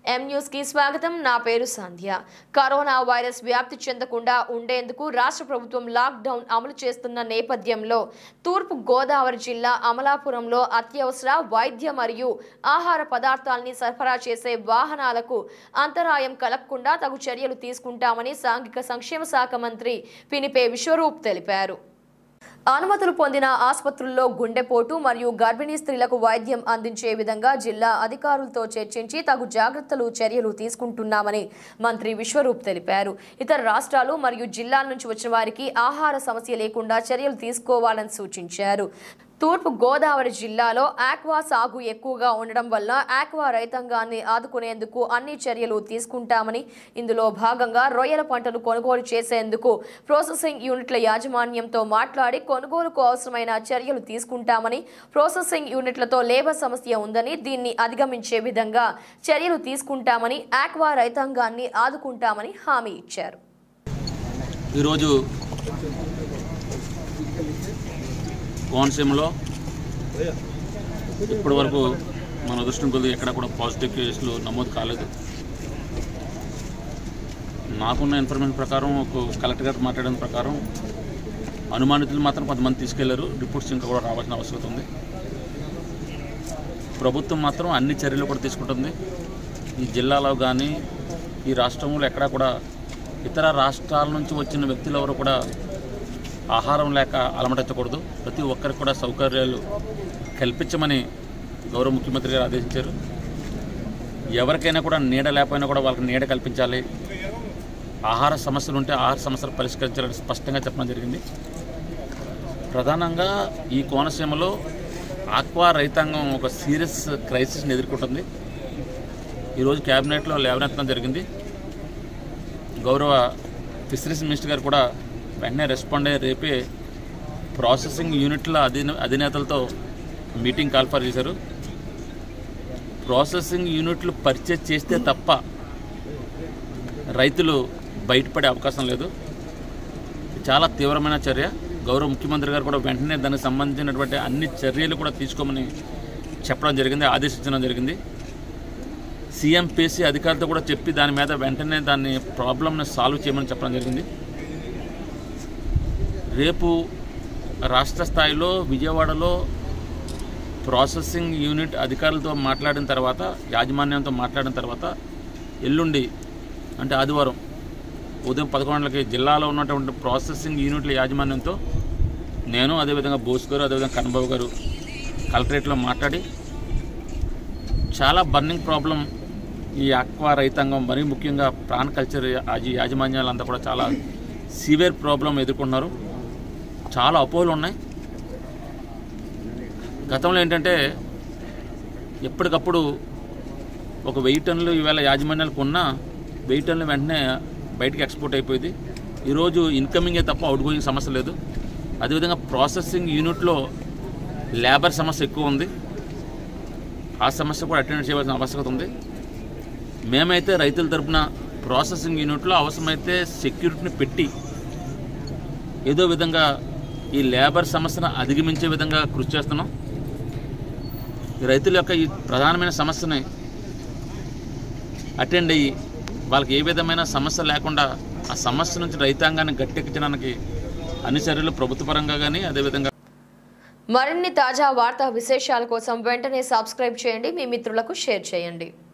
M news కి స్వాగతం నా పేరు సంధ్య కరోనా వైరస్ వ్యాప్తి చెందకుండా ఉండేందుకు రాష్ట్ర ప్రభుత్వం లాక్డౌన్ అమలు చేస్తున్న నేపథ్యంలో తూర్పు గోదావరి జిల్లా అమలాపురంలో అత్యవసర వైద్య మరియు ఆహార పదార్థాలని సరఫరా చేసే వాహనాలకు అంతరాయం కలగకుండా తగు చర్యలు తీసుకుంటామని సాంఘిక సంక్షేమ శాఖ మంత్రి పినిపే విశ్వరూప్ తెలిపారు అనుమతులు పొందిన ఆసుపత్రుల్లో గుండెపోటు మరియు గర్భిణీ స్త్రీలకు వైద్యం అందించే విధంగా జిల్లా అధికారులతో చర్చించి తగు జాగ్రత్తలు చర్యలు తీసుకుంటున్నామని మంత్రి విశ్వరూప్ తెలిపారు ఇతర రాష్ట్రాలు మరియు జిల్లాల నుంచి వచ్చిన వారికి ఆహార సమస్య లేకుండా చర్యలు తీసుకోవాలని సూచించారు తూర్పు గోదావరి జిల్లాలో ఆక్వా సాగు ఎక్కువగా ఉండడం వల్ల ఆక్వా రైతాంగాన్ని ఆదుకునేందుకు అన్ని చర్యలు తీసుకుంటామని ఇందులో భాగంగా రొయ్యల పంటను కొనుగోలు చేసేందుకు ప్రాసెసింగ్ యూనిట్ల యాజమాన్యంతో మాట్లాడి కొనుగోలుకు అవసరమైన చర్యలు తీసుకుంటామని ప్రాసెసింగ్ యూనిట్లతో లేబర్ సమస్య ఉందని దీన్ని అధిగమించే విధంగా చర్యలు తీసుకుంటామని ఆక్వా రైతాంగాన్ని ఆదుకుంటామని హామీ ఇచ్చారు ఈరోజు కోనసీమలో ఇప్పటి వరకు మన అదృష్టం కొద్దిగా ఎక్కడ కూడా పాజిటివ్ కేసులు నమోదు కాలేదు నాకున్న ఇన్ఫర్మేషన్ ప్రకారం ఒక కలెక్టర్ గారు మాట్లాడిన ప్రకారం అనుమానితులు మాత్రం కొంతమంది తీసుకెళ్లారు రిపోర్ట్స్ ఇంకా కూడా రావాల్సిన అవసరం ఉంది ప్రభుత్వం మాత్రం అన్ని చర్యలు కూడా తీసుకుంటుంది ఈ జిల్లాలో కానీ ఈ రాష్ట్రంలో ఎక్కడా కూడా ఇతర రాష్ట్రాల నుంచి వచ్చిన వ్యక్తులు ఎవరు కూడా ఆహారం లేక అలమటించకూడదు ప్రతి ఒక్కరికి కూడా సౌకర్యాలు కల్పించమని గౌరవ ముఖ్యమంత్రి గారు ఆదేశించారు ఎవరికైనా కూడా నీడ లేకపోయినా కూడా వాళ్ళకి నీడ కల్పించాలి ఆహార సమస్యలు ఉంటే ఆహార సమస్యలు పరిష్కరించాలని స్పష్టంగా చెప్పడం జరిగింది ప్రధానంగా ఈ కోనసీమలో ఆక్వా రైతాంగం ఒక సీరియస్ క్రైసిస్ని ఎదుర్కొంటుంది ఈరోజు క్యాబినెట్లో లేవనెత్తడం జరిగింది గౌరవ ఫిషరీస్ మినిస్టర్ గారు కూడా వెంటనే రెస్పాండ్ అయ్యి రేపే ప్రాసెసింగ్ యూనిట్ల అధిన అధినేతలతో మీటింగ్ కాల్ఫర్ చేశారు ప్రాసెసింగ్ యూనిట్లు పర్చేజ్ చేస్తే తప్ప రైతులు బయటపడే అవకాశం లేదు ఇది చాలా తీవ్రమైన చర్య గౌరవ ముఖ్యమంత్రి గారు కూడా వెంటనే దానికి సంబంధించినటువంటి అన్ని చర్యలు కూడా తీసుకోమని చెప్పడం జరిగింది ఆదేశించడం జరిగింది సిఎంపిసి అధికారులతో కూడా చెప్పి దాని మీద వెంటనే దాన్ని ప్రాబ్లమ్ని సాల్వ్ చేయమని చెప్పడం జరిగింది రేపు రాష్ట్ర స్థాయిలో విజయవాడలో ప్రాసెసింగ్ యూనిట్ అధికారులతో మాట్లాడిన తర్వాత యాజమాన్యంతో మాట్లాడిన తర్వాత ఎల్లుండి అంటే ఆదివారం ఉదయం పదకొండు గంటలకి జిల్లాలో ఉన్నటువంటి ప్రాసెసింగ్ యూనిట్ల యాజమాన్యంతో నేను అదేవిధంగా బోస్ గారు అదేవిధంగా కన్నబాబు గారు కలెక్టరేట్లో మాట్లాడి చాలా బర్నింగ్ ప్రాబ్లం ఈ ఆక్వా రైతాంగం మరీ ముఖ్యంగా ప్రాన్ కల్చర్ యాజ- యాజమాన్యాలంతా కూడా చాలా సివియర్ ప్రాబ్లం ఎదుర్కొన్నారు చాలా అపోహలు ఉన్నాయి గతంలో ఏంటంటే ఎప్పటికప్పుడు ఒక వెయ్యి టన్నులు ఈవేళ యాజమాన్యాలకు ఉన్న వెయ్యి టన్నులు వెంటనే బయటికి ఎక్స్పోర్ట్ అయిపోయింది ఈరోజు ఇన్కమింగే తప్ప అవుట్ గోయింగ్ సమస్య లేదు అదేవిధంగా ప్రాసెసింగ్ యూనిట్లో లేబర్ సమస్య ఎక్కువ ఉంది ఆ సమస్య కూడా అటెండ్ చేయవలసిన ఆవశ్యకత ఉంది మేమైతే రైతుల తరపున ప్రాసెసింగ్ యూనిట్లో అవసరమైతే సెక్యూరిటీని పెట్టి ఏదో విధంగా ఈ లేబర్ సమస్యను అధిగమించే విధంగా కృషి చేస్తున్నాం ఈ రైతుల యొక్క ఈ ప్రధానమైన సమస్యని అటెండ్ అయ్యి వాళ్ళకి ఏ విధమైన సమస్య లేకుండా ఆ సమస్య నుంచి రైతాంగాన్ని గట్టెక్కించడానికి అన్ని చర్యలు ప్రభుత్వ పరంగా కానీ అదేవిధంగా మరిన్ని తాజా వార్తా విశేషాల కోసం వెంటనే సబ్స్క్రైబ్ చేయండి మీ మిత్రులకు షేర్ చేయండి